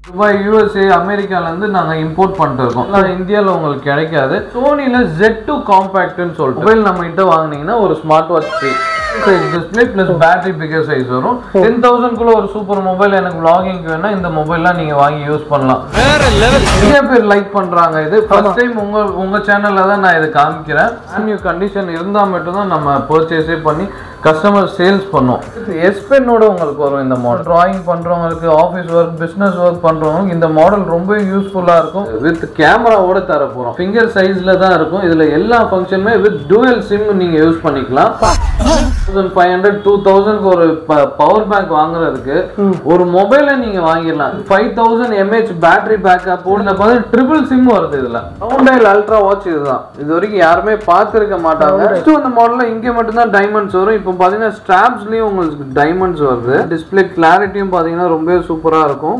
Dubai USA அமெரிக்காலேருந்து நாங்கள் import பண்ணிட்டு இருக்கோம் ஆனால் இந்தியாவில் உங்களுக்கு கிடைக்காது சோனியில் ஜெட் டூ காம்பேக்ட்னு சொல்லிட்டு மொபைல் நம்ம கிட்ட வாங்குனீங்கன்னா ஒரு smart watch free size display plus battery bigger size வரும் டென் தௌசண்ட்குள்ள ஒரு சூப்பர் மொபைல் எனக்கு vlogging வேணா இந்த மொபைல்லாம் நீங்கள் வாங்கி யூஸ் பண்ணலாம் நிறைய பேர் லைக் பண்றாங்க இது ஃபர்ஸ்ட் டைம் உங்க உங்க சேனல்ல தான் நான் இதை காமிக்கிறேன் நியூ கண்டிஷன் இருந்தா மட்டும் தான் நம்ம பர்ச்சேஸே பண்ணி கஸ்டமர் சேல்ஸ் பண்ணோம் எஸ் பென்னோட உங்களுக்கு வரும் இந்த மாடல் டிராயிங் பண்றவங்களுக்கு ஆஃபீஸ் ஒர்க் பிசினஸ் ஒர்க் பண்றவங்க இந்த மாடல் ரொம்ப யூஸ்ஃபுல்லா இருக்கும் வித் கேமராவோட தர போறோம் ஃபிங்கர் சைஸ்ல தான் இருக்கும் இதுல எல்லா ஃபங்க்ஷனுமே வித் டூயல் சிம் நீங்க யூஸ் பண்ணிக்கலாம் தௌசண்ட் ஃபைவ் ஹண்ட்ரட் டூ தௌசண்ட்க்கு ஒரு பவர் பேங்க் வாங்குறதுக்கு ஒரு மொபைலை நீங்க வாங்கிடலாம் five thousand mAh battery backup இதுல பார்த்து ட்ரிபிள் சிம் வருது இதுல சவுண்டைல் அல்ட்ரா வாட்ச் இதுதான் இது வரைக்கும் யாருமே பார்த்துருக்க மாட்டாங்க Next இந்த மாடல்ல இங்க மட்டும்தான் டைமண்ட்ஸ் வரும் இப்போ பாத்தீங்கன்னா ஸ்ட்ராப்ஸ்லயும் உங்களுக்கு டைமண்ட்ஸ் வருது டிஸ்பிளே கிளாரிட்டியும் பாத்தீங்கன்னா ரொம்பவே சூப்பரா இருக்கும்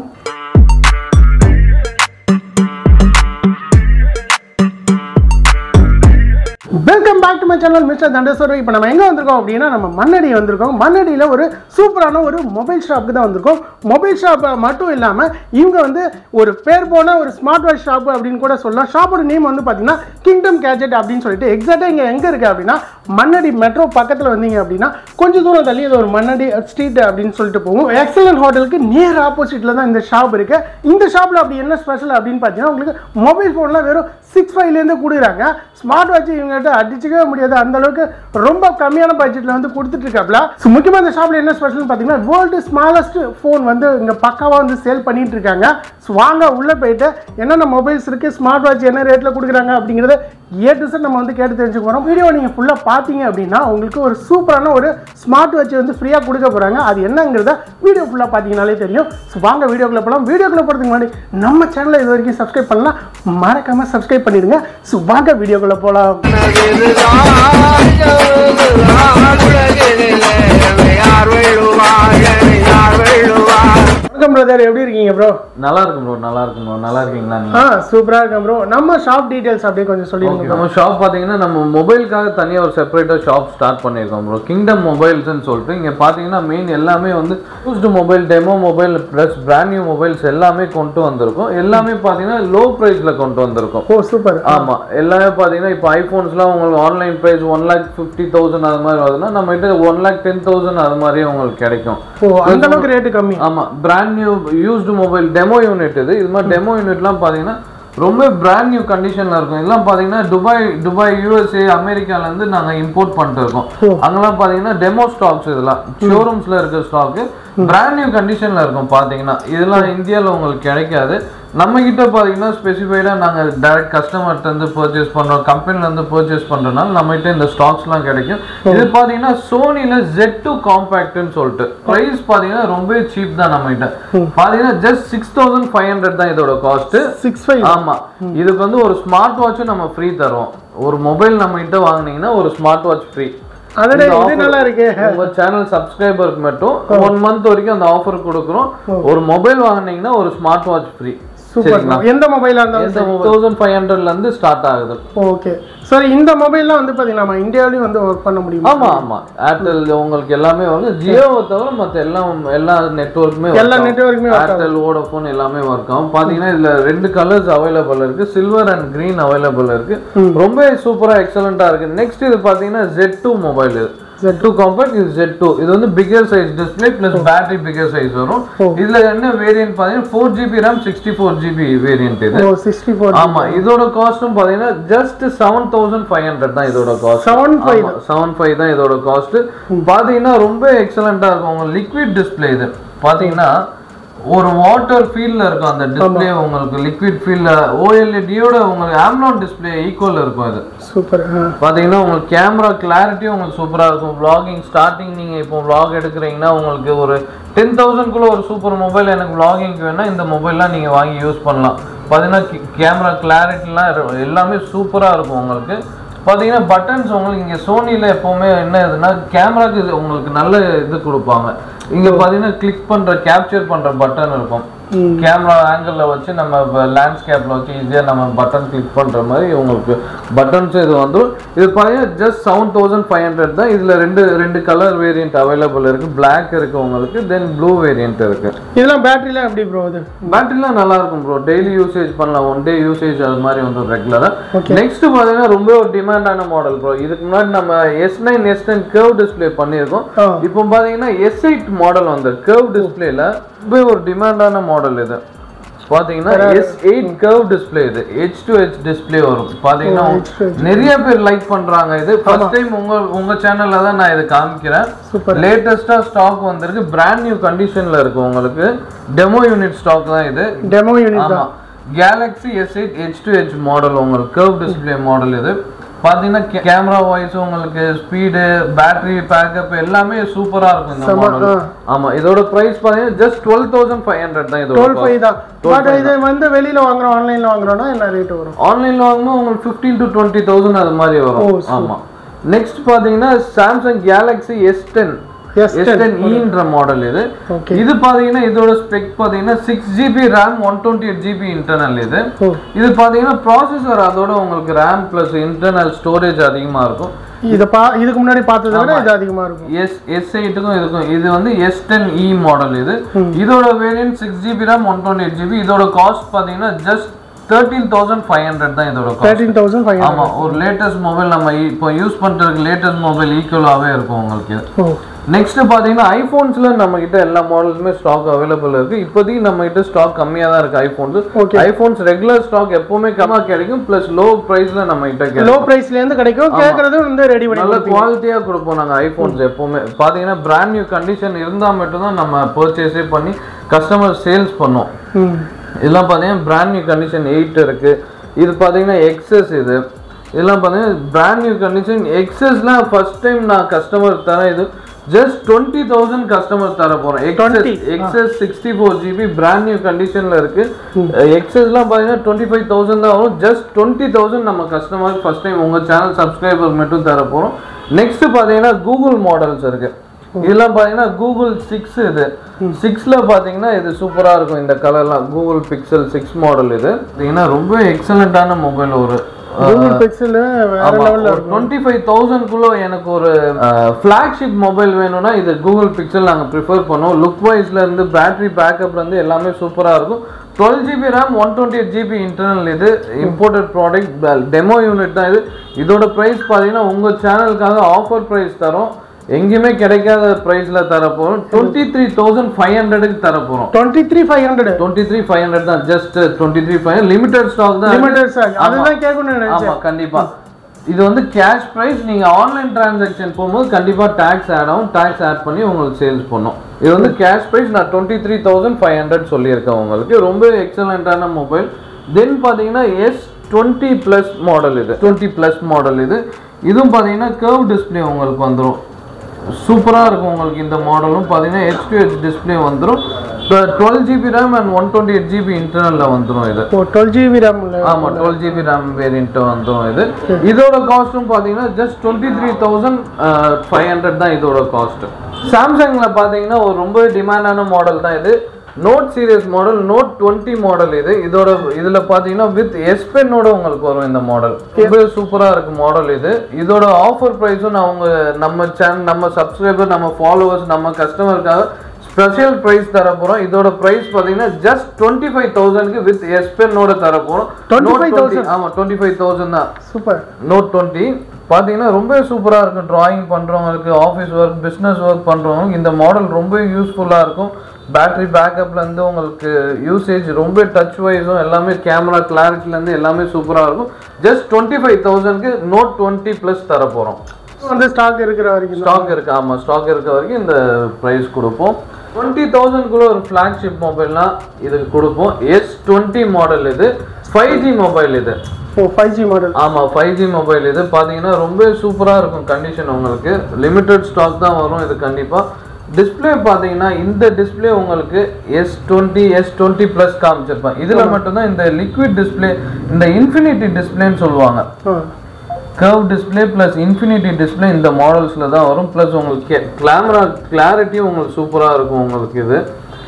welcome back to my channel mister Thandeswarar இப்போ நம்ம எங்கே வந்திருக்கோம் அப்படின்னா நம்ம மண்ணடி வந்திருக்கோம் மண்ணடியில் ஒரு சூப்பரான ஒரு மொபைல் ஷாப்புக்கு தான் வந்திருக்கோம் மொபைல் ஷாப் மட்டும் இல்லாமல் இவங்க வந்து ஒரு பேர் போன ஒரு ஸ்மார்ட் வாட்ச் ஷாப் அப்படின்னு கூட சொல்லலாம் ஷாப்போட நேம் வந்து பார்த்தீங்கன்னா கிங்டம் கேஜெட் அப்படின்னு சொல்லிட்டு எக்ஸாக்டாக இங்கே எங்கே இருக்குது அப்படின்னா மண்ணடி மெட்ரோ பக்கத்தில் வந்தீங்க அப்படின்னா கொஞ்சம் தூரம் தள்ளி இது ஒரு மண்ணடி ஸ்ட்ரீட் அப்படின்னு சொல்லிட்டு போகும் எக்ஸலன்ட் ஹோட்டலுக்கு நியர் ஆப்போசிட்டில் தான் இந்த ஷாப் இருக்கு இந்த ஷாப்பில் அப்படி என்ன ஸ்பெஷல் அப்படின்னு பார்த்தீங்கன்னா உங்களுக்கு மொபைல் ஃபோன்லாம் வெறும் சிக்ஸ் ஃபைவ்லேருந்து கொடுக்குறாங்க ஸ்மார்ட் வாட்ச் இவங்ககிட்ட அடிச்சுக்கவே முடியாது அந்த அளவுக்கு ரொம்ப கம்மியான பட்ஜெட்டில் வந்து கொடுத்துட்டு இருக்காப்ல ஸோ முக்கியமாக இந்த ஷாப்பில் என்ன ஸ்பெஷல்னு பார்த்தீங்கன்னா வேர்ல்டு ஸ்மாலஸ்ட் ஃபோன் வந்து இங்கே பக்காவாக வந்து சேல் பண்ணிட்டு இருக்காங்க ஸோ வாங்க உள்ளே போயிட்டு என்னென்ன மொபைல்ஸ் இருக்குது ஸ்மார்ட் வாட்ச் என்ன ரேட்டில் கொடுக்குறாங்க அப்படிங்கிறத ஏ டு செட் நம்ம வந்து கேட்டு தெரிஞ்சுக்க போகிறோம் வீடியோ நீங்கள் ஃபுல்லாக பார்த்தீங்க அப்படின்னா உங்களுக்கு ஒரு சூப்பரான ஒரு ஸ்மார்ட் வாட்ச் வந்து ஃப்ரீயாக கொடுக்க போகிறாங்க அது என்னங்கிறத வீடியோ ஃபுல்லாக பார்த்தீங்கனாலே தெரியும் ஸோ வாங்க வீடியோக்குள்ளே போகலாம் வீடியோக்குள்ளே போகிறதுக்கு முன்னாடி நம்ம சேனலை இது வரைக்கும் சப்ஸ்கிரைப் பண்ணலாம் மறக்காமல் சப்ஸ்கிரைப் பண்ணிடுங்க ஸோ வாங்க வீடியோக்குள்ளே போகலாம் வணக்கம் பிரதர் எப்படி இருக்கீங்க ப்ரோ நல்லா இருக்கும் ப்ரோ நல்லா இருக்கும் ப்ரோ நல்லா இருக்கீங்களா நீங்க ஆ சூப்பராக இருக்கேன் ப்ரோ நம்ம ஷாப் டீட்டெயில்ஸ் அப்படியே கொஞ்சம் சொல்லிடுங்க நம்ம ஷாப் பாத்தீங்கன்னா நம்ம மொபைலுக்காக தனியாக ஒரு செப்பரேட்டாக ஷாப் ஸ்டார்ட் பண்ணியிருக்கோம் ப்ரோ கிங்டம் மொபைல்ஸ்னு சொல்லிட்டு இங்கே பார்த்தீங்கன்னா மெயின் எல்லாமே வந்து used mobile demo mobile plus brand new mobiles எல்லாமே கொண்டு வந்திருக்கோம் எல்லாமே பார்த்தீங்கன்னா லோ ப்ரைஸில் கொண்டு வந்திருக்கோம் ஓ சூப்பர் ஆமா எல்லாமே பாத்தீங்கன்னா இப்போ ஐபோன்ஸ்லாம் உங்களுக்கு online price one lakh fifty thousand அது மாதிரி வருதுன்னா நம்ம கிட்ட ஒன் லேக் டென் தௌசண்ட் அது மாதிரியே உங்களுக்கு கிடைக்கும் ஓ அந்த அளவுக்கு ரேட்டு கம்மி ஆமா brand new used mobile demo unit இது இது மாதிரி டெமோ யூனிட்லாம் பாத்தீங்கன்னா ரொம்ப பிராண்ட் நியூ கண்டிஷன்ல இருக்கும் இதெல்லாம் பாத்தீங்கன்னா துபாய் துபாய் யூஎஸ்ஏ அமெரிக்கால இருந்து நாங்க இம்போர்ட் பண்ணிட்டு இருக்கோம் அங்கெல்லாம் பாத்தீங்கன்னா டெமோ ஸ்டாக்ஸ் இதெல்லாம் ஷோரூம்ஸ்ல இருக்க ஸ்டாக் பிராண்ட் நியூ கண்டிஷன்ல இருக்கும் பாத்தீங்கன்னா இதெல்லாம் இந்தியால உங்களுக்கு கிடைக்காது நம்ம கிட்ட பாத்தீங்கன்னா ஸ்பெசிஃபைடா நாங்க டைரக்ட் கஸ்டமர்ட்ட இருந்து பர்ச்சேஸ் பண்றோம் கம்பெனில இருந்து பர்ச்சேஸ் பண்றதுனால நம்ம கிட்ட இந்த ஸ்டாக்ஸ்லாம் கிடைக்கும் இது பாத்தீங்கன்னா சோனில ஜெட் டூ காம்பேக்ட்னு சொல்லிட்டு பிரைஸ் பாத்தீங்கன்னா ரொம்ப சீப் தான் நம்ம கிட்ட பாத்தீங்கன்னா just six thousand five hundred தான் இதோட காஸ்ட் சிக்ஸ் ஃபைவ் ஆமா இதுக்கு வந்து ஒரு ஸ்மார்ட் வாட்சும் நம்ம ஃப்ரீ தரோம் ஒரு மொபைல் நம்ம கிட்ட வாங்குனீங்கன்னா ஒரு ஸ்மார்ட் வாட்ச் ஃப்ரீ அதோட இது நல்லா இருக்கு உங்க சேனல் சப்ஸ்கிரைபருக்கு மட்டும் ஒன் மந்த் வரைக்கும் அந்த ஆஃபர் கொடுக்குறோம் ஒரு மொபைல் வாங்குனீங்கன்னா ஒரு ஸ்மார்ட் வாட்ச் ஃப்ரீ சூப்பர் எந்த மொபைலாக இருந்தாலும் தௌசண்ட் ஃபைவ் ஹண்ட்ரட்ல இருந்து ஸ்டார்ட் ஆகுது ஓகே சார் இந்த மொபைல்லாம் வந்து பார்த்தீங்கன்னா நம்ம இந்தியாவிலையும் வந்து ஒர்க் பண்ண முடியுமா ஆமா ஆமா ஏர்டெல் உங்களுக்கு எல்லாமே வந்து ஜியோவை தவிர மத்த எல்லாம் எல்லா நெட்வொர்க்குமே எல்லா நெட்வொர்க்குமே ஏர்டெல் வோடஃபோன் எல்லாமே ஒர்க் ஆகும் பாத்தீங்கன்னா இதுல ரெண்டு கலர்ஸ் அவைலபிள் இருக்கு சில்வர் அண்ட் கிரீன் அவைலபிள் இருக்கு ரொம்ப சூப்பரா எக்ஸலண்டா இருக்கு நெக்ஸ்ட் இது பாத்தீங்கன்னா ஜெட் டூ மொபைல் இது ஜெட் டூ காம்பேக்ட் இது ஜெட் டூ இது வந்து bigger size display plus battery bigger size வரும் இதுல என்ன வேரியன்ட் பாத்தீங்கன்னா four GB RAM sixty four GB variant இது ஓ சிக்ஸ்டி ஃபோர் ஆமா இதோட காஸ்டும் பாத்தீங்கன்னா just seven thousand five hundred தான் இதோட cost seven five seven five தான் இதோட காஸ்ட் பாத்தீங்கன்னா ரொம்ப எக்ஸலண்டா இருக்கும் உங்க லிக்விட் டிஸ்பிளே இது பாத்தீங்கன்னா ஒரு வாட்டர் ஃபீல்ல இருக்கும் அந்த டிஸ்பிளே உங்களுக்கு லிக்விட் ஃபீல்ல ஓஎல்இடியோட உங்களுக்கு ஆம்லான் டிஸ்பிளே ஈக்குவல் இருக்கும் இது சூப்பர் பாத்தீங்கன்னா உங்களுக்கு கேமரா கிளாரிட்டியும் உங்களுக்கு சூப்பரா இருக்கும் vlogging ஸ்டார்டிங் நீங்க இப்போ vlog எடுக்கிறீங்கன்னா உங்களுக்கு ஒரு டென் தௌசண்ட்குள்ள ஒரு சூப்பர் மொபைல் எனக்கு vlogging வேணா இந்த மொபைல்லாம் நீங்க வாங்கி யூஸ் பண்ணலாம் பாத்தீங்கன்னா கேமரா கிளாரிட்டிலாம் எல்லாமே சூப்பரா இருக்கும் உங்களுக்கு பாத்தீங்கன்னா பட்டன்ஸ் உங்களுக்கு இங்க சோனில எப்பவுமே என்ன இதுன்னா கேமராக்கு இது உங்களுக்கு நல்ல இது கொடுப்பாங்க இங்க பாத்தீங்கன்னா கிளிக் பண்ற கேப்சர் பண்ற பட்டன் இருக்கும் கேமரா ஆங்கிள் வச்சு நம்ம லேண்ட்ஸ்கேப்ல வச்சு ஈஸியா நம்ம பட்டன் கிளிக் பண்ற மாதிரி உங்களுக்கு பட்டன்ஸ் இது வந்துடும் இது பார்த்தீங்கன்னா just seven thousand five hundred தான் இதுல ரெண்டு ரெண்டு கலர் வேரியன்ட் அவைலபிள் இருக்கு Black இருக்கு உங்களுக்கு தென் ப்ளூ வேரியன்ட் இருக்கு இதெல்லாம் பேட்டரிலாம் எப்படி ப்ரோ இது பேட்டரிலாம் நல்லா இருக்கும் ப்ரோ டெய்லி யூசேஜ் பண்ணலாம் ஒன் டே யூசேஜ் அது மாதிரி வந்து ரெகுலரா Okay. நெக்ஸ்ட் பாத்தீங்கன்னா ரொம்ப ஒரு டிமாண்டான மாடல் ப்ரோ இதுக்கு முன்னாடி நம்ம S nine S nine curve display பண்ணியிருக்கோம் ஆ. இப்போ பாத்தீங்கன்னா எஸ் எயிட் மாடல் வந்து கர்வ் டிஸ்பிளேல ரொம்ப ஒரு டிமாண்டான மாடல் இது பாத்தீங்கன்னா எஸ் எயிட் கர்வ் டிஸ்பிளே இது ஹெச் டு ஹெச் டிஸ்பிளே வரும் பாத்தீங்கன்னா H to H. நிறைய பேர் லைக் பண்றாங்க இது ஃபர்ஸ்ட் டைம் உங்க உங்க சேனல்ல தான் நான் இதை காமிக்கிறேன் சூப்பர் லேட்டஸ்டா ஸ்டாக் வந்திருக்கு பிராண்ட் நியூ கண்டிஷன்ல இருக்கு உங்களுக்கு டெமோ யூனிட் ஸ்டாக் தான் இது டெமோ யூனிட் ஆமா தான் Galaxy S eight H to H model உங்களுக்கு கர்வ் டிஸ்பிளே மாடல் இது பாத்தீங்கன்னா கேமரா வாய்ஸ் உங்களுக்கு ஸ்பீடு பேட்டரி பேக்கப் எல்லாமே சூப்பரா இருக்கும் இந்த செம, மாடல் ஆ. ஆமா இதோட பிரைஸ் பாத்தீங்கன்னா just twelve thousand five hundred தான் இதோட டுவெல் ஃபைவ் தான் பட் இது வந்து வெளியில வாங்குறோம் ஆன்லைன்ல வாங்குறோம்னா என்ன ரேட் வரும் ஆன்லைன்ல வாங்கும்போது உங்களுக்கு ஃபிஃப்டீன் டு டுவெண்ட்டி தௌசண்ட் அது மாதிரி ஓ, வரும் சூப்பர். ஆமா நெக்ஸ்ட் பாத்தீங்கன்னா Samsung Galaxy S ten S S ten ஈன்ற மாடல் இது ஓகே இது பாத்தீங்கன்னா இதோட ஸ்பெக் பாத்தீங்கன்னா six GB RAM one twenty eight GB internal இது ஓ இது பாத்தீங்கன்னா ப்ராசஸர் அதோட உங்களுக்கு ரேம் பிளஸ் இன்டர்னல் ஸ்டோரேஜ் அதிகமா இருக்கும் இத பா இதுக்கு முன்னாடி பார்த்ததை விட இது அதிகமா இருக்கும் எஸ் எஸ் எயிட்டுக்கும் இதுக்கும் இது வந்து எஸ் டென் இ மாடல் இது இதோட variant six GB RAM one twenty eight GB இதோட காஸ்ட் பாத்தீங்கன்னா just thirteen thousand five hundred தான் இதோட காஸ்ட் தேர்ட்டீன் தௌசண்ட் ஃபைவ் ஆமா ஒரு லேட்டஸ்ட் மொபைல் நம்ம இ- இப்போ யூஸ் பண்றதுக்கு லேட்டஸ்ட் மொபைல் ஈக்குவலாகவே இருக்கும் உங்களுக்கு இது. ஓ நெக்ஸ்ட் பாத்தீங்கன்னா ஐபோன்ஸ்ல நம்ம கிட்ட எல்லா மாடல்ஸுமே ஸ்டாக் அவைலபிள் இருக்கு இப்போதைக்கு நம்ம கிட்ட ஸ்டாக் கம்மியா தான் இருக்கு iPhones Okay. IPhones regular stock எப்பவுமே கம்மியா கிடைக்கும் பிளஸ் லோ பிரைஸ்ல நம்ம கிட்ட கிடைக்கும் லோ பிரைஸ்ல இருந்து கிடைக்கும் கேக்குறது வந்து ரெடி பண்ணி நல்ல குவாலிட்டியா கொடுப்போம் நாங்க ஐபோன்ஸ் எப்பவுமே பாத்தீங்கன்னா பிராண்ட் நியூ கண்டிஷன் இருந்தா மட்டும்தான் நம்ம பர்ச்சேஸே பண்ணி கஸ்டமர் சேல்ஸ் பண்ணோம் ம் இதெல்லாம் பார்த்தீங்கன்னா பிராண்ட் நியூ கண்டிஷன் எயிட் இருக்கு இது பார்த்தீங்கன்னா எக்ஸஸ் இது இதெல்லாம் பார்த்தீங்கன்னா பிராண்ட் நியூ கண்டிஷன் எக்ஸஸ்லாம் ஃபர்ஸ்ட் டைம் நான் கஸ்டமர் தரேன் இது ஜஸ்ட் டுவெண்ட்டி தௌசண்ட் கஸ்டமர் தர போறேன் XS 20, XS sixty four GB brand new கண்டிஷன்ல இருக்கு எக்ஸஸ்லாம் பார்த்தீங்கன்னா டுவெண்ட்டி ஃபைவ் தௌசண்ட் தான் வரும் ஜஸ்ட் டுவெண்ட்டி தௌசண்ட் நம்ம கஸ்டமர் ஃபர்ஸ்ட் டைம் உங்க சேனல் சப்ஸ்கிரைபர் மட்டும் தர போறோம் நெக்ஸ்ட் பார்த்தீங்கன்னா கூகுள் மாடல்ஸ் இருக்கு இதெல்லாம் பார்த்தீங்கன்னா கூகுள் சிக்ஸ் இது சிக்ஸ்ல பார்த்தீங்கன்னா இது சூப்பரா இருக்கும் இந்த கலர்லாம் கூகுள் பிக்சல் சிக்ஸ் மாடல் இது பார்த்தீங்கன்னா ரொம்ப எக்ஸலண்ட்டான மொபைல் ஒரு கூகுள் பிக்சல் வேற லெவல்ல இருக்கும் டுவெண்ட்டி ஃபைவ் தௌசண்ட்குள்ள எனக்கு ஒரு ஃப்ளாக்ஷிப் மொபைல் வேணும்னா இது கூகுள் பிக்சல் நாங்கள் ப்ரிஃபர் பண்ணுவோம் லுக் வைஸ்ல இருந்து பேட்டரி பேக்கப்ல இருந்து எல்லாமே சூப்பராக இருக்கும் twelve GB RAM one twenty eight GB internal இது இம்போர்ட்டட் ப்ராடக்ட் டெமோ யூனிட் தான் இது இதோட ப்ரைஸ் பார்த்தீங்கன்னா உங்கள் சேனலுக்காக ஆஃபர் ப்ரைஸ் தரோம் எங்கேயுமே கிடைக்காத ப்ரைஸ்ல தர போகிறோம் டுவெண்ட்டி த்ரீ தௌசண்ட் ஃபைவ் ஹண்ட்ரடுக்கு தர போகிறோம் twenty three five hundred twenty three five hundred தான் just twenty three five limited stock தான் லிமிடெட் ஸ்டாக் அதுதான் கேட்கணும்னு நினைச்சேன் ஆமா கண்டிப்பா இது வந்து கேஷ் பிரைஸ் நீங்க ஆன்லைன் டிரான்சாக்ஷன் போகும்போது கண்டிப்பா டாக்ஸ் ஆட் ஆகும் டாக்ஸ் ஆட் பண்ணி உங்களுக்கு சேல்ஸ் பண்ணும் இது வந்து கேஷ் பிரைஸ் நான் twenty three thousand five hundred சொல்லியிருக்கேன் உங்களுக்கு ரொம்ப எக்ஸலண்ட்டான மொபைல் தென் பார்த்தீங்கன்னா எஸ் டுவெண்ட்டி ப்ளஸ் மாடல் இது டுவெண்ட்டி ப்ளஸ் மாடல் இது இதுவும் பார்த்தீங்கன்னா கர்வ் டிஸ்ப்ளே உங்களுக்கு வந்துடும் சூப்பராக இருக்கும் உங்களுக்கு இந்த மாடலும் பார்த்தீங்கன்னா ஹெச் டு ஹெச் டிஸ்பிளே வந்துடும் twelve GB RAM and one twenty eight GB இன்டர்னலில் வந்துடும் இது ஓ டுவெல் ஜிபி ரேம் ஆமா டுவெல் ஜிபி ரேம் வேரியன்ட் வந்துடும் இது இதோட காஸ்ட்டும் பார்த்தீங்கன்னா just twenty three thousand five hundred தான் இதோட காஸ்ட் சாம்சங்ல பார்த்தீங்கன்னா ஒரு ரொம்ப டிமாண்டான மாடல் தான் இது Note series model Note twenty model இது இதோட இதுல பார்த்தீங்கன்னா வித் எஸ் பென்னோட உங்களுக்கு வரும் இந்த மாடல் ரொம்ப சூப்பரா இருக்கு மாடல் இது இதோட ஆஃபர் ப்ரைஸும் நான் உங்க நம்ம சேனல் நம்ம சப்ஸ்கிரைபர் நம்ம ஃபாலோவர்ஸ் நம்ம கஸ்டமருக்காக ஸ்பெஷல் பிரைஸ் தர போறோம் இதோட பிரைஸ் பாத்தீங்கன்னா ஜஸ்ட் டுவெண்ட்டி ஃபைவ் தௌசண்ட்க்கு வித் எஸ் பென்னோட தர போறோம் 25,000? ஆமா டுவெண்ட்டி ஃபைவ் தௌசண்ட் தான் சூப்பர் நோட் டுவெண்ட்டி பார்த்தீங்கன்னா ரொம்ப சூப்பராக இருக்கும் டிராயிங் பண்ணுறவங்களுக்கு ஆஃபீஸ் ஒர்க் பிஸ்னஸ் ஒர்க் பண்ணுறவங்களுக்கு இந்த மாடல் ரொம்ப யூஸ்ஃபுல்லாக இருக்கும் பேட்டரி பேக்கப்லேருந்து உங்களுக்கு யூசேஜ் ரொம்ப டச் வைஸும் எல்லாமே கேமரா கிளாரிட்டிலேருந்து எல்லாமே சூப்பராக இருக்கும் ஜஸ்ட் டுவெண்ட்டி ஃபைவ் தௌசண்ட்க்கு நோட் டுவெண்ட்டி ப்ளஸ் தர போகிறோம் வந்து ஸ்டாக் இருக்கிற வரைக்கும் தான். ஸ்டாக் இருக்கு ஆமாம் ஸ்டாக் இருக்க வரைக்கும் இந்த ப்ரைஸ் கொடுப்போம் டுவெண்ட்டி தௌசண்ட்குள்ள ஒரு ஃப்ளாக்ஷிப் மொபைல்னா இதுக்கு கொடுப்போம் எஸ் டுவெண்ட்டி மாடல் இது ஃபைவ் ஜி மொபைல் இது ஓ ஃபைவ் ஜி மாடல் ஆமா ஃபைவ் ஜி மொபைல் இது பாத்தீங்கன்னா ரொம்ப சூப்பரா இருக்கும் கண்டிஷன் உங்களுக்கு லிமிட்டட் ஸ்டாக் தான் வரும் இது கண்டிப்பா டிஸ்ப்ளே பாத்தீங்கன்னா இந்த டிஸ்ப்ளே உங்களுக்கு S twenty S twenty plus காமிச்சிருப்பேன் இதுல மட்டும்தான் இந்த லிக்விட் டிஸ்ப்ளே இந்த இன்ஃபினிட்டி டிஸ்ப்ளேன்னு சொல்லுவாங்க curve display plus infinity display இந்த மாடல்ஸில் தான் வரும் ப்ளஸ் உங்களுக்கு கேமரா கிளாரிட்டியும் உங்களுக்கு சூப்பராக இருக்கும் உங்களுக்கு இது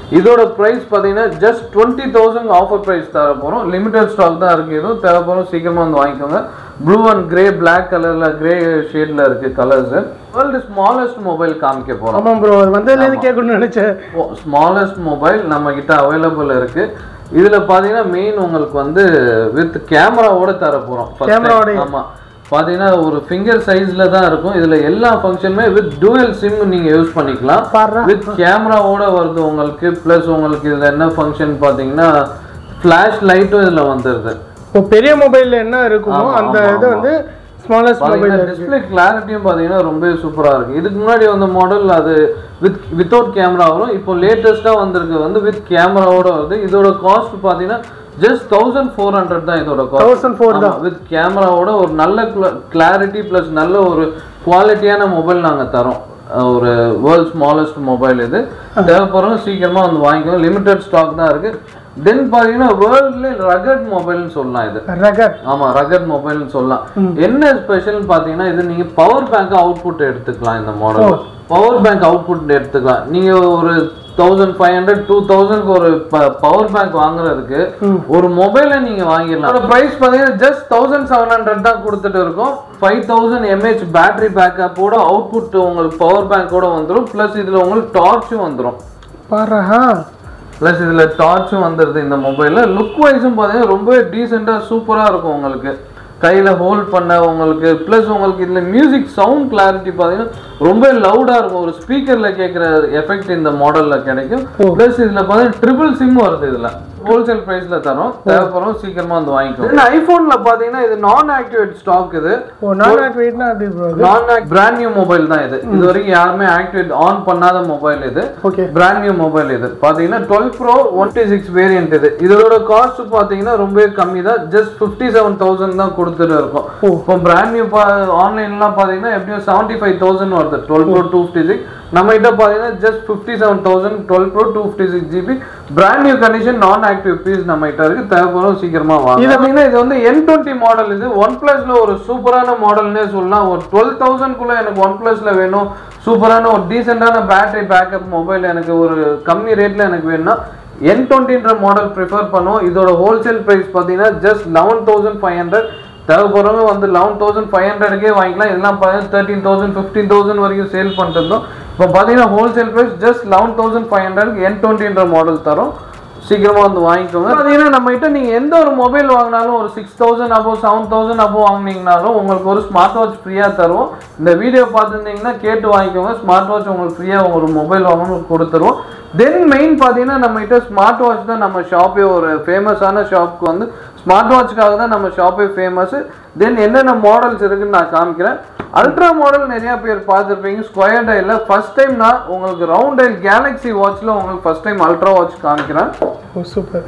இதோட ப்ரைஸ் பார்த்தீங்கன்னா just twenty thousand offer price தர போகிறோம் லிமிடெட் ஸ்டாக் தான் இருக்குது இதுவும் தேவைப்படும் சீக்கிரமாக வந்து வாங்கிக்கோங்க ப்ளூ அண்ட் கிரே பிளாக் கலரில் கிரே ஷேடில் இருக்குது கலர்ஸ் வேர்ல்டு ஸ்மாலஸ்ட் மொபைல் காமிக்க போகிறோம் ஆமாம் ப்ரோ வந்ததுலேருந்து கேட்கணும்னு நினைச்சேன் ஸ்மாலஸ்ட் மொபைல் நம்ம கிட்ட அவைலபிள் இருக்கு இதுல பாத்தீங்கன்னா மெயின் உங்களுக்கு வந்து வித் கேமராவோட தர போறோம் first time. கேமராவோட. ஆமா பாத்தீங்கன்னா ஒரு ஃபிங்கர் சைஸ்ல தான் இருக்கும் இதுல எல்லா ஃபங்க்ஷனுமே வித் டூயல் சிம் நீங்க யூஸ் பண்ணிக்கலாம் பாடுறா வித் கேமராவோட வருது உங்களுக்கு ப்ளஸ் உங்களுக்கு இதுல என்ன ஃபங்க்ஷன் பாத்தீங்கன்னா ஃபிளாஷ் லைட்டும் இதுல வந்துருது இப்போ பெரிய மொபைல்ல என்ன இருக்குமோ ஆமா, அந்த ஆமா, இது ஆமா. வந்து ஸ்மாலஸ்ட் மொபைல் டிஸ்பிளே கிளாரிட்டியும் பார்த்தீங்கன்னா ரொம்ப சூப்பராக இருக்கு இதுக்கு முன்னாடி வந்த மாடல் அது வித் வித்தவுட் கேமரா வரும் இப்போ லேட்டஸ்ட்டாக வந்திருக்கு வந்து வித் கேமராவோட வருது இதோட காஸ்ட் பார்த்தீங்கன்னா ஜஸ்ட் தௌசண்ட் ஃபோர் ஹண்ட்ரட் தான் இதோட காஸ்ட் தௌசண்ட் ஃபோர் தான் வித் கேமராவோட ஒரு நல்ல கிளாரிட்டி ப்ளஸ் நல்ல ஒரு குவாலிட்டியான மொபைல் நாங்கள் தரோம் அஹ் ஒரு வேர்ல்ட் ஸ்மாலஸ்ட் மொபைல் இது தேவைப்படுறவங்க சீக்கிரமாக வந்து வாங்கிக்கோங்க லிமிடெட் ஸ்டாக் தான் இருக்கு தென் பார்த்தீங்கன்னா வேர்ல்ட்லேயே ரகட் மொபைல்னு சொல்லலாம் இது ரகர் ஆமா ரகட் மொபைல்னு சொல்லலாம் என்ன ஸ்பெஷல்னு பாத்தீங்கன்னா இது நீங்க பவர் பேங்க் அவுட்புட் எடுத்துக்கலாம் இந்த மாடல் பவர் பேங்க் அவுட்புட் எடுத்துக்கலாம் நீங்க ஒரு தௌசண்ட் ஃபைவ் ஹண்ட்ரட் டூ தௌசண்ட்க்கு ஒரு பவர் பேங்க் வாங்குறதுக்கு ஒரு மொபைலை நீங்க வாங்கிடலாம் அதோட பிரைஸ் பாத்தீங்கன்னா ஜஸ்ட் தௌசண்ட் செவன் ஹண்ட்ரட் தான் கொடுத்துட்டு இருக்கோம் ஃபைவ் தௌசண்ட் எம்ஏஹெச் பேட்டரி பேக்கப்போட அவுட்புட் உங்களுக்கு பவர் பேங்கோட வந்துடும் ப்ளஸ் இதுல உங்களுக்கு டார்ச்சும் வந்துடும் பாடுறா ப்ளஸ் இதில் டார்ச்சும் வந்துடுது இந்த மொபைலில் லுக் வைஸும் பார்த்தீங்கன்னா ரொம்பவே டீசெண்டாக சூப்பராக இருக்கும் உங்களுக்கு கையில் ஹோல்ட் பண்ண உங்களுக்கு ப்ளஸ் உங்களுக்கு இதில் மியூசிக் சவுண்ட் கிளாரிட்டி பார்த்தீங்கன்னா ரொம்ப லவுடாக இருக்கும் ஒரு ஸ்பீக்கரில் கேட்குற எஃபெக்ட் இந்த மாடலில் கிடைக்கும் ப்ளஸ் இதில் பார்த்தீங்கன்னா ட்ரிபிள் சிம் வருது இதில் ஹோல்சேல் ப்ரைஸில் தரோம் தேவைப்படும் சீக்கிரமாக வந்து வாங்கிக்கோ ஐஃபோனில் பார்த்தீங்கன்னா இது நான் ஆக்டிவேட் ஸ்டாக் இது ஓ நான் ஆக்டிவேட்னா அப்படி ப்ரோ நான் பிராண்ட் நியூ மொபைல் தான் இது இது வரைக்கும் யாருமே ஆக்டிவேட் ஆன் பண்ணாத மொபைல் இது ஓகே பிராண்ட் நியூ மொபைல் இது பாத்தீங்கன்னா twelve pro one T six variant இது இதோட காஸ்ட் பாத்தீங்கன்னா ரொம்பவே கம்மி தான் ஜஸ்ட் ஃபிஃப்டி செவன் தௌசண்ட் தான் கொடுத்துட்டு இருக்கும் ஓ. இப்போ பிராண்ட் நியூ ஆன்லைன்லாம் பாத்தீங்கன்னா எப்படியும் செவன்டி ஃபைவ் தௌசண்ட் வருது twelve pro two fifty six நம்ம கிட்ட பாத்தீங்கன்னா just fifty seven thousand twelve pro two fifty six GB brand new condition நான் ஆக்டிவ் பீஸ் நம்ம கிட்ட இருக்கு தேவைப்படும் சீக்கிரமா வாங்க இது அப்படின்னா இது வந்து என் டுவெண்ட்டி மாடல் இது ஒன் பிளஸ்ல ஒரு சூப்பரான மாடல்னே சொல்லலாம் ஒரு டுவெல் தௌசண்ட்குள்ள எனக்கு ஒன் பிளஸ்ல வேணும் சூப்பரான ஒரு டீசெண்டான பேட்டரி பேக்கப் மொபைல் எனக்கு ஒரு கம்மி ரேட்ல எனக்கு வேணும்னா என் டுவெண்ட்டின்ற மாடல் ப்ரிஃபர் பண்ணுவோம் இதோட ஹோல்சேல் ப்ரைஸ் பார்த்தீங்கன்னா just eleven thousand five hundred தேவைப்படுறவங்க வந்து லெவன் தௌசண்ட் ஃபைவ் ஹண்ட்ரட்கே வாங்கிக்கலாம் இதெல்லாம் பார்த்தீங்கன்னா தேர்ட்டீன் தௌசண்ட் ஃபிஃப்டீன் தௌசண்ட் வரைக்கும் சேல் பண்ணிட்டு இருந்தோம் இப்போ பார்த்தீங்கன்னா wholesale price just eleven thousand five ஹண்ட்ரட்க்கு என் டுவெண்ட்டின்ற மாடல் தரோம் சீக்கிரமா வந்து வாங்கிக்கோங்க பார்த்தீங்கன்னா நம்ம கிட்ட நீங்க எந்த ஒரு மொபைல் வாங்கினாலும் ஒரு சிக்ஸ் தௌசண்ட் அப்போ செவன் தௌசண்ட் அப்போ வாங்கினீங்கனாலும் உங்களுக்கு ஒரு ஸ்மார்ட் வாட்ச் ஃப்ரீயா தருவோம் இந்த வீடியோ பார்த்துருந்தீங்கன்னா கேட்டு வாங்கிக்கோங்க ஸ்மார்ட் வாட்ச் உங்களுக்கு ஃப்ரீயா ஒரு மொபைல் வாங்கணும் கொடுத்துருவோம் தென் மெயின் பார்த்தீங்கன்னா நம்ம கிட்ட ஸ்மார்ட் வாட்ச் தான் நம்ம ஷாப்பே ஒரு ஃபேமஸான ஷாப்க்கு வந்து ஸ்மார்ட் வாட்ச்க்காக தான் நம்ம ஷாப்பே ஃபேமஸ் தென் என்னென்ன மாடல்ஸ் இருக்குன்னு நான் காமிக்கிறேன் அல்ட்ரா மாடல் நிறைய பேர் பார்த்துருப்பீங்க ஸ்கொயர் டைல ஃபர்ஸ்ட் டைம் நான் உங்களுக்கு ரவுண்ட் டைல் கேலக்ஸி வாட்ச்ல உங்களுக்கு ஃபர்ஸ்ட் டைம் அல்ட்ரா வாட்ச் காமிக்கிறேன் oh super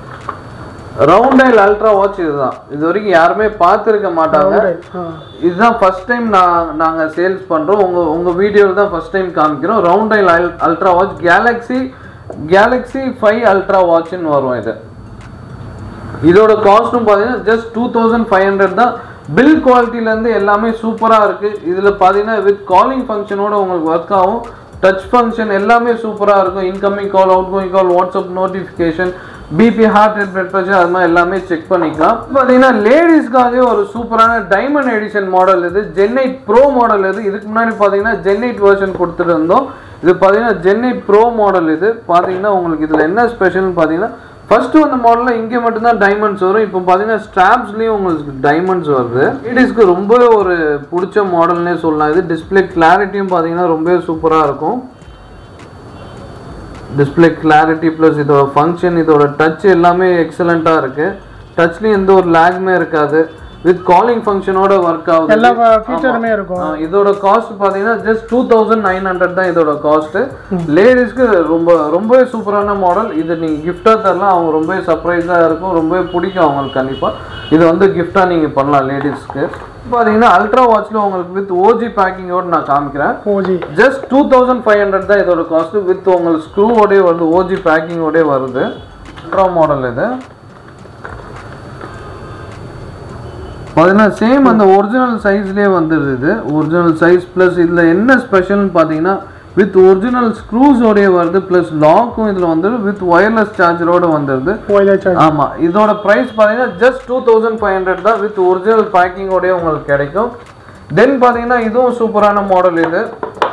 round dial ultra watch இதுதான் இது வரைக்கும் யாருமே பார்த்துருக்க மாட்டாங்க ஆ இதுதான் ஃபர்ஸ்ட் டைம் நான் நாங்கள் சேல்ஸ் பண்ணுறோம் உங்கள் உங்கள் வீடியோவில் தான் ஃபர்ஸ்ட் டைம் காமிக்கிறோம் round dial ultra watch Galaxy Galaxy five ultra வாட்ச்னு வரும் இது இதோட காஸ்ட்டும் பார்த்தீங்கன்னா just two thousand five hundred தான் பில் குவாலிட்டிலேருந்து எல்லாமே சூப்பராக இருக்குது இதில் பார்த்தீங்கன்னா வித் காலிங் ஃபங்க்ஷனோட உங்களுக்கு ஒர்க் ஆகும் டச் ஃபங்க்ஷன் எல்லாமே சூப்பராக இருக்கும் incoming call outgoing call WhatsApp notification BP heart rate blood pressure அது மாதிரி எல்லாமே செக் பண்ணிக்கலாம் பார்த்தீங்கன்னா லேடிஸ்க்காகவே ஒரு சூப்பரான டைமண்ட் எடிஷன் மாடல் இது ஜென்னைட் ப்ரோ மாடல் இது இதுக்கு முன்னாடி பார்த்தீங்கன்னா ஜென்னைட் வெர்ஷன் கொடுத்துட்டு இருந்தோம் இது பார்த்தீங்கன்னா ஜென்னைட் ப்ரோ மாடல் இது பார்த்தீங்கன்னா உங்களுக்கு இதில் என்ன ஸ்பெஷல்னு பார்த்தீங்கன்னா ஃபர்ஸ்ட் வந்த மாடலில் இங்கே மட்டும்தான் டைமண்ட்ஸ் வரும் இப்போ பார்த்தீங்கன்னா ஸ்ட்ராப்ஸ்லேயும் உங்களுக்கு டைமண்ட்ஸ் வருது லேடிஸ்க்கு ரொம்ப ஒரு பிடிச்ச மாடல்னே சொல்லலாம் இது டிஸ்பிளே கிளாரிட்டியும் பார்த்தீங்கன்னா ரொம்பவே சூப்பராக இருக்கும் டிஸ்பிளே கிளாரிட்டி ப்ளஸ் இதோட ஃபங்க்ஷன் இதோட டச் எல்லாமே எக்ஸலண்ட்டாக இருக்குது டச்லேயும் எந்த ஒரு லேக்மே இருக்காது வித் காலிங் ஃபங்க்ஷனோட ஒர்க் ஆகுது எல்லா ஃபீச்சருமே இருக்கும் ஆ, இதோட காஸ்ட் பாத்தீங்கன்னா just two thousand nine hundred தான் இதோட காஸ்ட் லேடிஸ்க்கு ரொம்ப ரொம்பவே சூப்பரான மாடல் இது நீங்க கிஃப்டா தரலாம் அவங்க ரொம்பவே சர்ப்ரைஸா இருக்கும் ரொம்பவே பிடிக்கும் அவங்களுக்கு கண்டிப்பா இது வந்து கிஃப்டா நீங்க பண்ணலாம் லேடிஸ்க்கு பாத்தீங்கன்னா அல்ட்ரா வாட்ச்ல உங்களுக்கு வித் ஓஜி பேக்கிங்கோட நான் காமிக்கிறேன் OG just two thousand five hundred தான் இதோட காஸ்ட் வித் உங்களுக்கு ஸ்க்ரூவோடய வருது ஓஜி பேக்கிங்கோடய வருது அல்ட்ரா மாடல் இது பார்த்தீங்கன்னா சேம் அந்த ஒரிஜினல் சைஸ்லேயே வந்துடுது இது ஒரிஜினல் சைஸ் ப்ளஸ் இதில் என்ன ஸ்பெஷல்னு பார்த்தீங்கன்னா வித் ஒரிஜினல் ஸ்க்ரூஸோடய வருது ப்ளஸ் லாக்கும் இதில் வந்துடுது வித் ஒயர்லெஸ் சார்ஜரோட வந்துடுது ஓயில சார்ஜ் ஆமா இதோட பிரைஸ் பாத்தீங்கன்னா just two thousand five hundred தான் வித் ஒரிஜினல் பேக்கிங்கோடய உங்களுக்கு கிடைக்கும் தென் பாத்தீங்கன்னா இதுவும் சூப்பரான மாடல் இது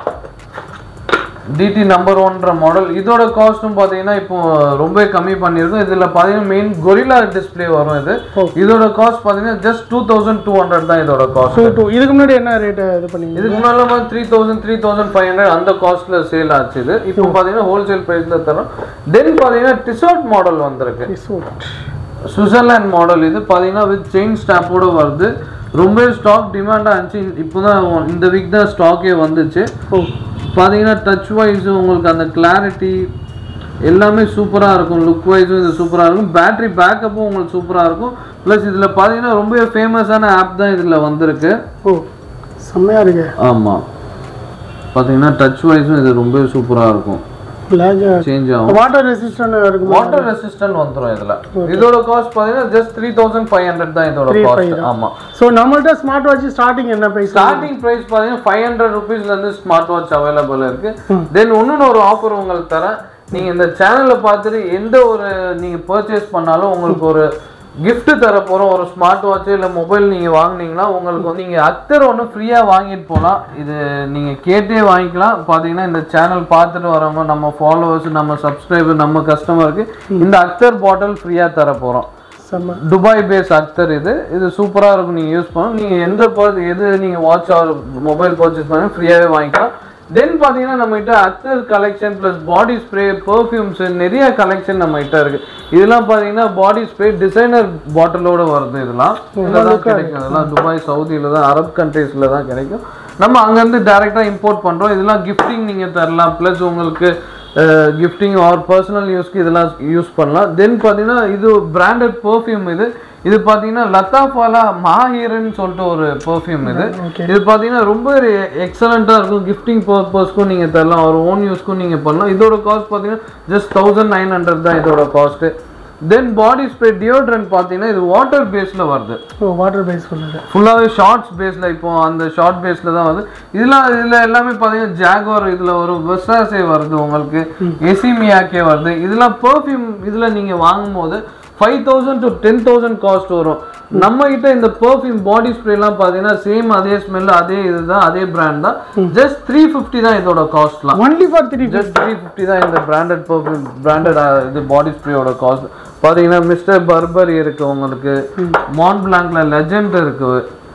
டிடி நம்பர் ஒன்ற மாடல் இதோட காஸ்ட்டும் பார்த்தீங்கன்னா இப்போ ரொம்ப கம்மி பண்ணியிருக்கோம் இதில் பார்த்தீங்கன்னா மெயின் கொரில்லா டிஸ்ப்ளே வரும் இது இதோட காஸ்ட் பார்த்தீங்கன்னா just two thousand two hundred தான் இதோட காஸ்ட் டூ டூ இதுக்கு முன்னாடி என்ன ரேட் இது பண்ணீங்க இதுக்கு முன்னாடி three thousand three thousand five hundred அந்த காஸ்ட்ல சேல் ஆச்சு இது இப்போ பார்த்தீங்கன்னா ஹோல்சேல் ப்ரைஸ்ல தரோம் தென் பார்த்தீங்கன்னா டிஷர்ட் மாடல் வந்திருக்கு ரிசோர்ட் சுவிட்சர்லாண்ட் மாடல் இது பார்த்தீங்கன்னா வித் செயின் ஸ்டாப்போட வருது ரொம்ப ஸ்டாக் டிமாண்டாக இருந்துச்சு இப்போ தான் இந்த வீக் தான் ஸ்டாக்கே வந்துச்சு ஓ பார்த்தீங்கன்னா டச் வைஸ் உங்களுக்கு அந்த கிளாரிட்டி எல்லாமே சூப்பராக இருக்கும் லுக் வைஸும் இது சூப்பராக இருக்கும் பேட்டரி பேக்கப்பும் உங்களுக்கு சூப்பராக இருக்கும் ப்ளஸ் இதில் பார்த்தீங்கன்னா ரொம்ப ஃபேமஸான ஆப் தான் இதில் வந்திருக்கு ஓ செம்மையா இருக்கு ஆமாம் பார்த்தீங்கன்னா டச் வைஸும் இது ரொம்ப சூப்பராக இருக்கும் பிளாக் சேஞ்ச் ஆகும் வாட்டர் ரெசிஸ்டன்ட் இருக்குமா வாட்டர் ரெசிஸ்டன்ட் வந்துடும் இதில் இதோட காஸ்ட் பார்த்தீங்கன்னா just three thousand five hundred தான் இதோட காஸ்ட் ஆமாம் ஸோ நம்மள்ட்ட ஸ்மார்ட் வாட்ச் ஸ்டார்டிங் என்ன ப்ரைஸ் ஸ்டார்டிங் பிரைஸ் பார்த்தீங்கன்னா ஃபைவ் ஹண்ட்ரட் ருபீஸ்லேருந்து ஸ்மார்ட் வாட்ச் அவைலபிள் இருக்கு தென் இன்னொன்று ஒரு ஆஃபர் உங்களுக்கு தரேன் நீங்கள் இந்த சேனலை பார்த்துட்டு எந்த ஒரு நீங்கள் பர்ச்சேஸ் பண்ணாலும் உங்களுக்கு ஒரு gift தர போகிறோம் ஒரு ஸ்மார்ட் வாட்ச் இல்லை மொபைல் நீங்கள் வாங்குனீங்கன்னா உங்களுக்கு வந்து நீங்கள் அக்தர் ஒன்று ஃப்ரீயாக வாங்கிட்டு போகலாம் இது நீங்கள் கேட்டே வாங்கிக்கலாம் பார்த்தீங்கன்னா இந்த சேனல் பார்த்துட்டு வரவங்க நம்ம ஃபாலோவர்ஸ் நம்ம சப்ஸ்கிரைபர் நம்ம கஸ்டமருக்கு இந்த அக்தர் பாட்டில் ஃப்ரீயாக தர போகிறோம் செம்ம துபாய் பேஸ் அக்தர் இது இது சூப்பராக இருக்கும் நீங்கள் யூஸ் பண்ணணும் நீங்கள் எந்த pur- எது நீங்கள் வாட்ச் ஆர் மொபைல் பர்ச்சேஸ் பண்ணி ஃப்ரீயாகவே வாங்கிக்கலாம் தென் பார்த்தீங்கன்னா நம்மகிட்ட அக்தர் collection plus body spray perfumes நிறைய கலெக்ஷன் நம்மகிட்ட இருக்கு இதெல்லாம் பார்த்தீங்கன்னா பாடி ஸ்ப்ரே டிசைனர் பாட்டிலோட வருது இதெல்லாம் இதெல்லாம் கிடைக்கும் இதெல்லாம் துபாய் சவுதியில் தான் அரப் கண்ட்ரீஸில் தான் கிடைக்கும் நம்ம அங்கேருந்து டேரெக்டாக இம்போர்ட் பண்ணுறோம் இதெல்லாம் கிஃப்டிங் நீங்கள் தரலாம் ப்ளஸ் உங்களுக்கு கிஃப்டிங் ஆர் பர்சனல் யூஸ்க்கு இதெல்லாம் யூஸ் பண்ணலாம் தென் பார்த்தீங்கன்னா இது பிராண்டட் பெர்ஃப்யூம் இது இது பார்த்தீங்கன்னா லத்தாஃபாலா மாஹீரன் சொல்லிட்டு ஒரு பெர்ஃப்யூம் இது இது பார்த்தீங்கன்னா ரொம்ப எக்ஸலண்ட்டாக இருக்கும் கிஃப்டிங் பர்பஸ்க்கும் நீங்கள் தரலாம் ஒரு ஓன் யூஸ்க்கும் நீங்கள் பண்ணலாம் இதோட காஸ்ட் பார்த்தீங்கன்னா ஜஸ்ட் தௌசண்ட் நைன் ஹண்ட்ரட் தான் இதோட cost then body spray deodorant பார்த்தீங்கன்னா இது வாட்டர் பேஸில் வருது ஓ வாட்டர் பேஸ் சொல்லுங்க ஃபுல்லாகவே ஷார்ட்ஸ் பேஸில் இப்போ அந்த ஷார்ட் பேஸில் தான் வருது இதெல்லாம் இதில் எல்லாமே பார்த்தீங்கன்னா ஜாகுவார் இதில் வரும் வெசாசே வருது உங்களுக்கு எசிமியாக்கே வருது இதெல்லாம் பெர்ஃப்யூம் இதில் நீங்கள் வாங்கும்போது five thousand to ten thousand cost வரும் நம்ம கிட்ட இந்த பெர்ஃப்யூம் பாடி ஸ்ப்ரேலாம் பார்த்தீங்கன்னா சேம் அதே ஸ்மெல் அதே இதுதான் அதே பிராண்ட் தான் ஜஸ்ட் த்ரீ ஃபிஃப்டி தான் இதோட காஸ்ட்லாம் only for three just three fifty தான் இந்த பிராண்டட் பர்ஃப்யூம் பிராண்டட் இது பாடி ஸ்ப்ரேயோட காஸ்ட் பார்த்தீங்கன்னா மிஸ்டர் பர்பரி இருக்கு உங்களுக்கு மான் பிளாங்க்ல லெஜெண்ட் இருக்கு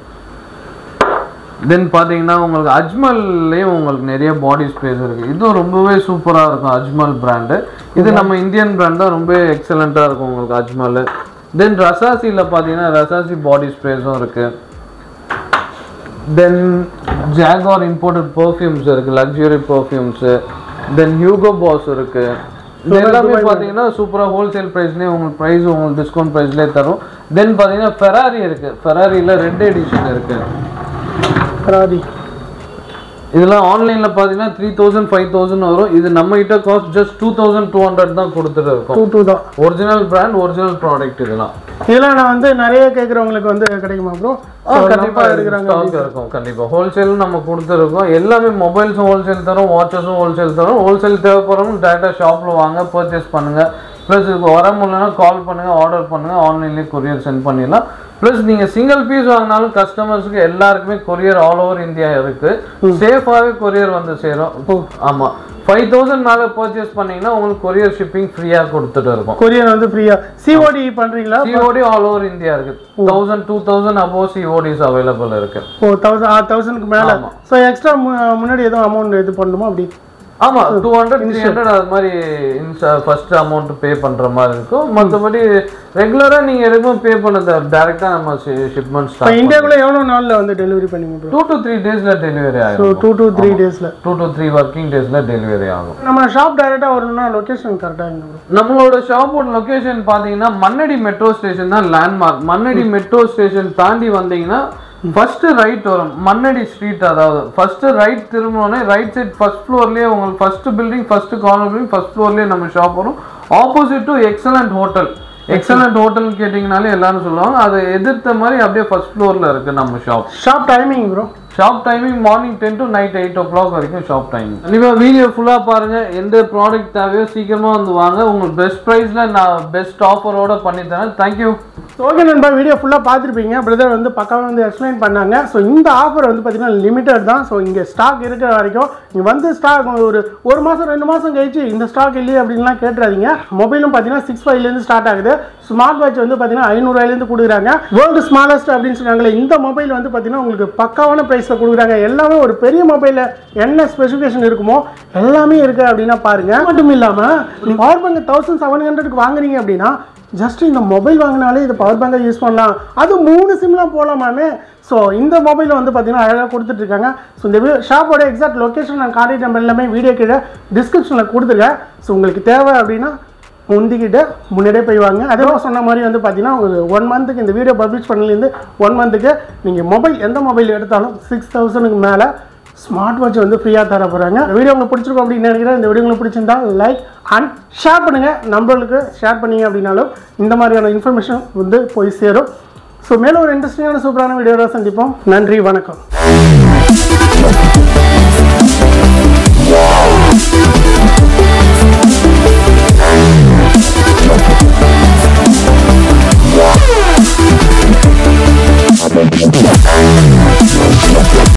தென் பார்த்தீங்கன்னா உங்களுக்கு அஜ்மல்லையும் உங்களுக்கு நிறைய பாடி ஸ்ப்ரேஸ் இருக்கு இதுவும் ரொம்பவே சூப்பராக இருக்கும் அஜ்மல் பிராண்டு இது நம்ம இந்தியன் பிராண்ட் தான் ரொம்ப எக்ஸலண்ட்டாக இருக்கும் உங்களுக்கு அஜ்மல் தென் ரசாசியில் பார்த்தீங்கன்னா ரசாசி பாடி ஸ்ப்ரேஸும் இருக்கு தென் ஜாகார் இம்போர்ட்டட் பர்ஃப்யூம்ஸ் இருக்கு luxury perfumes then Hugo Boss இருக்கு இது எல்லாமே பார்த்தீங்கன்னா சூப்பராக ஹோல்சேல் ப்ரைஸ்லேயே உங்களுக்கு ப்ரைஸ் உங்களுக்கு டிஸ்கவுண்ட் ப்ரைஸ்லேயே தரும் தென் பார்த்தீங்கன்னா ஃபெராரி இருக்கு ஃபெராரியில் ரெட் எடிஷன் இருக்கு ராதி இதெல்லாம் ஆன்லைனில் பார்த்தீங்கன்னா த்ரீ தௌசண்ட் ஃபைவ் தௌசண்ட் வரும் இது நம்ம கிட்ட cost just two thousand two hundred தான் கொடுத்துட்டு இருக்கோம் டூ டூ தான் ஒரிஜினல் பிராண்ட் ஒரிஜினல் ப்ராடக்ட் இதெல்லாம் இதெல்லாம் நான் வந்து நிறைய கேட்குறவங்களுக்கு வந்து கிடைக்குமா ப்ரோ கண்டிப்பா ஸ்டாக் இருக்கும் கண்டிப்பா ஹோல்சேல் நம்ம கொடுத்துருக்கோம் எல்லாமே மொபைல்ஸும் ஹோல்சேல் தரும் வாட்சஸும் ஹோல்சேல் தரும் ஹோல்சேல் தேவைப்படுறவங்க டேரெக்டாக ஷாப்பில் வாங்க பர்ச்சேஸ் பண்ணுங்க ப்ளஸ் வர முடியலன்னா கால் பண்ணுங்க ஆர்டர் பண்ணுங்க ஆன்லைன்லேயே கொரியர் சென்ட் பண்ணிடலாம் ப்ளஸ் நீங்க சிங்கிள் பீஸ் வாங்கினாலும் கஸ்டமர்ஸ்க்கு எல்லாருக்குமே கொரியர் ஆல் ஓவர் இந்தியா இருக்கு சேஃபாகவே கொரியர் வந்து சேரும் ஆமா ஃபைவ் தௌசண்ட் மேலே பர்ச்சேஸ் பண்ணீங்கன்னா உங்களுக்கு கொரியர் ஷிப்பிங் ஃப்ரீயாக கொடுத்துட்டு இருக்கும் கொரியர் வந்து ஃப்ரீயா சிஓடி பண்றீங்களா சிஓடி ஆல் ஓவர் இந்தியா இருக்கு thousand two thousand above CODs available இருக்கு ஓ தௌசண்ட் தௌசண்ட்க்கு மேல ஸோ எக்ஸ்ட்ரா முன்னாடி எதுவும் அமௌண்ட் இது பண்ணணுமா அப்படி ஆமா டூ ஹண்ட்ரட் த்ரீ ஹண்ட்ரட் அது மாதிரி ஃபர்ஸ்ட் அமௌண்ட் பே பண்ற மாதிரி இருக்கும் மற்றபடி ரெகுலரா நீங்க எதுவும் பே பண்ணத டைரக்டா நம்ம ஷிப்மெண்ட் இப்போ ஸ்டார்ட் இந்தியாக்குள்ள எவ்வளோ நாள்ல வந்து டெலிவரி பண்ணுவீங்க ப்ரோ டூ டு த்ரீ டேஸ்ல டெலிவரி ஸோ ஆகும் டூ டூ த்ரீ டேஸ்ல டூ டு த்ரீ ஒர்க்கிங் டேஸ்ல டெலிவரி ஆகும் நம்ம ஷாப் டைரக்டா வரணும்னா லொகேஷன் கரெக்டாக இருங்க ப்ரோ நம்மளோட ஷாப்போட லொகேஷன் பாத்தீங்கன்னா மண்ணடி மெட்ரோ ஸ்டேஷன் தான் லேண்ட்மார்க் மண்ணடி மெட்ரோ ஸ்டேஷன் தாண்டி வந்தீங்கன்னா ஃபர்ஸ்ட் ரைட் வரும் மண்ணடி ஸ்ட்ரீட் அதாவது ஃபர்ஸ்ட் ரைட் திரும்பினோடனே ரைட் சைட் ஃபர்ஸ்ட் ஃப்ளோர்லேயே உங்களுக்கு first building first corner building first ஃப்ளோர்லேயே நம்ம ஷாப் வரும் opposite to excellent hotel excellent hotel கேட்டிங்கனாலே எல்லாரும் சொல்லுவாங்க அதை எதிர்த்த மாதிரி அப்படியே ஃபர்ஸ்ட் ஃப்ளோரில் இருக்கு நம்ம shop shop timing bro shop timing morning ten to night eight o'clock வரைக்கும் ஷாப் டைமிங் கண்டிப்பாக வீடியோ ஃபுல்லாக பாருங்க எந்த ப்ராடக்ட் தேவையோ சீக்கிரமாக வந்து வாங்க உங்களுக்கு பெஸ்ட் ப்ரைஸில் நான் பெஸ்ட் ஆஃபரோட பண்ணி தரேன் தேங்க்யூ ஓகே நண்பா வீடியோ ஃபுல்லாக பார்த்துருப்பீங்க பிரதர் வந்து பக்காவாக வந்து எக்ஸ்பிளைன் பண்ணாங்க ஸோ இந்த ஆஃபர் வந்து பார்த்தீங்கன்னா லிமிட்டட் தான் ஸோ இங்கே ஸ்டாக் இருக்கிற வரைக்கும் இங்கே வந்து ஸ்டாக் ஒரு ஒரு மாதம் ரெண்டு மாதம் கழிச்சு இந்த ஸ்டாக் இல்லையே அப்படின்லாம் கேட்டுறாதீங்க மொபைலும் பார்த்தீங்கன்னா சிக்ஸ் ஃபைவ்லேருந்து ஸ்டார்ட் ஆகுது ஸ்மார்ட் வாட்ச் வந்து பார்த்தீங்கன்னா ஐநூறுவாயிலேருந்து கொடுக்குறாங்க வேர்ல்டு ஸ்மாலஸ்ட் அப்படின்னு சொன்னாங்களே இந்த மொபைல் வந்து பார்த்தீங்கன்னா உங்களுக்கு பக்காவான ப்ரைஸில் கொடுக்குறாங்க எல்லாமே ஒரு பெரிய மொபைலில் என்ன ஸ்பெசிஃபிகேஷன் இருக்குமோ எல்லாமே இருக்குது அப்படின்னா பாருங்க அது மட்டும் இல்லாமல் நீங்கள் பவர் பேங்க் தௌசண்ட் செவன் ஹண்ட்ரடுக்கு வாங்குறீங்க அப்படின்னா ஜஸ்ட் இந்த மொபைல் வாங்கினாலே இது பவர் பேங்கை யூஸ் பண்ணலாம் அது மூணு சிம்லாம் போகலாமாமே ஸோ இந்த மொபைல் வந்து பார்த்தீங்கன்னா அழகாக கொடுத்துட்ருக்காங்க ஸோ இந்த ஷாப்போட எக்ஸாக்ட் லொக்கேஷன் நான் கான்டாக்ட் நம்பர் எல்லாமே வீடியோ கீழே டிஸ்கிரிப்ஷனில் கொடுத்துருக்கேன் ஸோ உங்களுக்கு தேவை அப்படின்னா முந்திக்கிட்டு முன்னாடியே போய் வாங்க அதே மாதிரி சொன்ன மாதிரி வந்து பார்த்தீங்கன்னா ஒரு ஒன் மந்த்துக்கு இந்த வீடியோ பப்ளிஷ் பண்ணலேருந்து ஒன் மந்த்துக்கு நீங்கள் மொபைல் எந்த மொபைல் எடுத்தாலும் சிக்ஸ் தௌசண்ட்க்கு மேலே ஸ்மார்ட் வாட்ச் வந்து ஃப்ரீயாக தர போகிறாங்க இந்த வீடியோ உங்களுக்கு பிடிச்சிருக்கும் அப்படின்னு நினைக்கிறேன் இந்த வீடியோ உங்களுக்கு பிடிச்சிருந்தா லைக் அண்ட் ஷேர் பண்ணுங்கள் நம்பர்களுக்கு ஷேர் பண்ணீங்க அப்படின்னாலும் இந்த மாதிரியான இன்ஃபர்மேஷன் வந்து போய் சேரும் ஸோ மேலும் ஒரு இன்ட்ரெஸ்டிங்கான சூப்பரான வீடியோவில் சந்திப்போம் நன்றி வணக்கம்